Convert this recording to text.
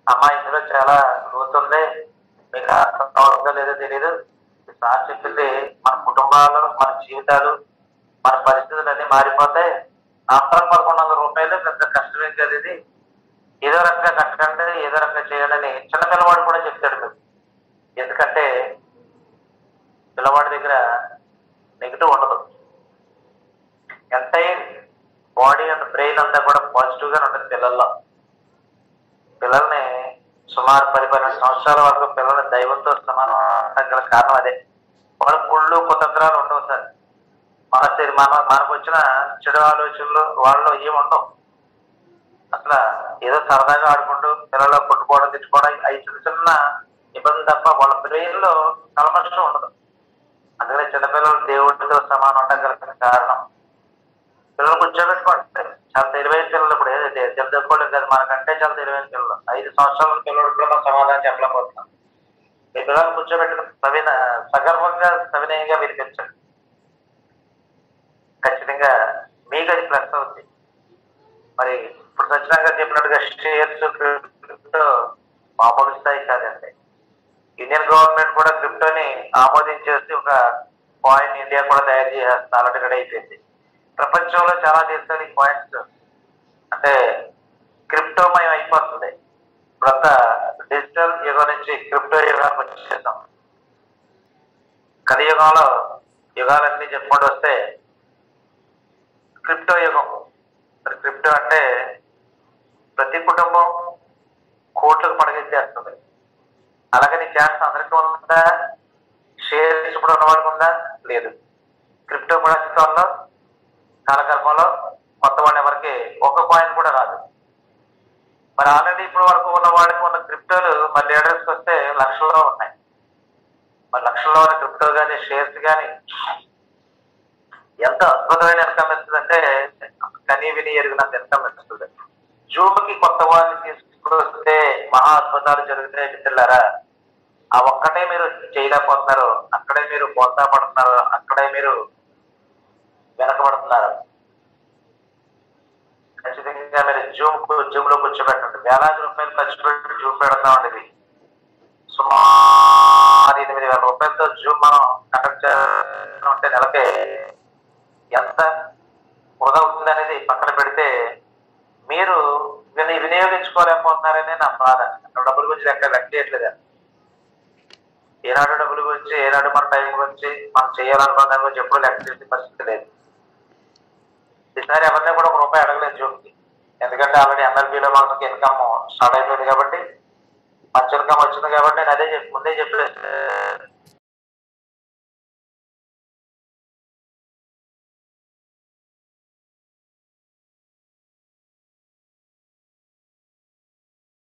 అమ్మా ఇందులో చాలా లోతుంది మీకు అర్థం అవుతుందో లేదో తెలియదు సార్ చెప్పింది మన కుటుంబాలు మన జీవితాలు మన పరిస్థితులు అన్ని మారిపోతాయి ఆఫ్టర్ పదకొండు వందల రూపాయలు పెద్ద కష్టమేం కాదు ఇది ఏదో రకంగా కట్టకండి ఏదో రకంగా చేయండి అని చిన్న పిల్లవాడు కూడా చెప్తాడు మీకు ఎందుకంటే పిల్లవాడి దగ్గర నెగిటివ్ ఉండదు ఎంటైర్ బాడీ అండ్ బ్రెయిన్ అంతా కూడా పాజిటివ్ గా ఉంటుంది పిల్లల్లో పిల్లల్ని సుమారు పది పన్నెండు సంవత్సరాల వరకు పిల్లల్ని దైవంతో సమానం అనడానికి గల కారణం అదే వాళ్ళ కుళ్ళు కుతంత్రాలు ఉండవు సార్ మన శరీ- మన మనకు వచ్చిన చెడు ఆలోచనలు వాళ్ళలో ఏమి ఉండవు అసలు ఏదో సరదాగా ఆడుకుంటూ పిల్లలు కొట్టుకోవడం తిట్టుకోవడం అవి చిన్న చిన్న ఇబ్బంది తప్ప వాళ్ళ బ్రెయిన్ లో కల్మషం ఉండదు అందుకనే చిన్నపిల్లలు దేవుడితో సమానం ఉండగలిగిన కారణం పిల్లలు కూర్చోబెట్టుకోండి చాలా తెలివైన పిల్లలు ఇప్పుడు ఏదైతే తెలుసుకోలేదు కదా మనకంటే చాలా తెలివైన పిల్లలు ఐదు సంవత్సరాల పిల్లలు కూడా మనం సమాధానం చెప్పలేకపోతున్నాం మీ పిల్లలు కూర్చోబెట్టుకుని సవిన సగర్వంగా సవినయంగా వినిపించండి ఖచ్చితంగా మీకు అది ప్లస్ అవుతుంది మరి ఇప్పుడు సత్యనారాయణ గారు చెప్పినట్టుగా షేర్స్ క్రిప్టో మామూలు స్థాయి కాదండి ఇండియన్ గవర్నమెంట్ కూడా క్రిప్టోని ఆమోదించేసి ఒక కాయిన్ ఇండియా కూడా తయారు చేసేస్తుంది ఆల్రెడీ కూడా అయిపోయింది ప్రపంచంలో చాలా దేశాలు ఈ కాయిన్స్ అంటే క్రిప్టోమయం అయిపోతుంది ఇప్పుడంతా డిజిటల్ యుగం నుంచి క్రిప్టో యుగానికి వచ్చేసాం కలియుగంలో యుగాలన్నీ చెప్పుకుంటూ వస్తే క్రిప్టో యుగం మరి క్రిప్టో అంటే ప్రతి కుటుంబం కోట్లకు పడగెత్తేస్తుంది అలాగని ఛాన్స్ అందరికీ ఉందా షేర్స్ ఇప్పుడు ఉన్న వాళ్ళకి ఉందా లేదు క్రిప్టో కూడా అస్తిత్వంలో కాలకర్మంలో కొత్త వాళ్ళ ఎవరికి ఒక కాయిన్ కూడా రాదు మరి ఆల్రెడీ ఇప్పుడు వరకు ఉన్న వాళ్ళకి ఉన్న క్రిప్టోలు మళ్ళీ అడ్రస్కి వస్తే లక్షల్లో ఉన్నాయి మరి లక్షల్లో ఉన్న క్రిప్టో కానీ షేర్స్ కానీ ఎంత అద్భుతమైన ఇన్కమ్ ఇస్తుంది అంటే కనీ విని ఎరిగినంత ఇన్కమ్ ఇస్తుంది జూమ్ కి కొత్త వారిని తీసుకొస్తే మహా అద్భుతాలు జరుగుతాయి మిత్రులారా ఆ ఒక్కటే మీరు చేయలేకపోతున్నారు అక్కడే మీరు పోతా పడుతున్నారు అక్కడే మీరు వెనకబడుతున్నారు ఖచ్చితంగా మీరు జూమ్ జూమ్ లో కూర్చోబెట్టండి వేలాది రూపాయలు ఖర్చు పెట్టి జూమ్ పెడతామండి ఇది సుమారు ఎనిమిది వేల రూపాయలతో జూమ్ మనం కండక్ట్ చేస్తుంటే నెలకి ఎంత వృధా అవుతుంది అనేది పక్కన పెడితే మీరు దీన్ని వినియోగించుకోలేకపోతున్నారనే నా బాధ అక్కడ డబ్బుల గురించి లెక్క లెక్క చేయట్లేదు ఏనాడు డబ్బుల గురించి ఏనాడు మన టైం గురించి మనం చేయాలనుకున్న దాని గురించి ఎప్పుడు లెక్క చేసే పరిస్థితి లేదు ఈసారి ఎవరిని కూడా ఒక రూపాయి అడగలేదు జూన్కి ఎందుకంటే ఆల్రెడీ ఎన్ఆర్పీలో మనకి ఇన్కమ్ స్టార్ట్ అయిపోయింది కాబట్టి మంచి ఇన్కమ్ వచ్చింది కాబట్టి నేను అదే చెప్పి ముందే చెప్పలేదు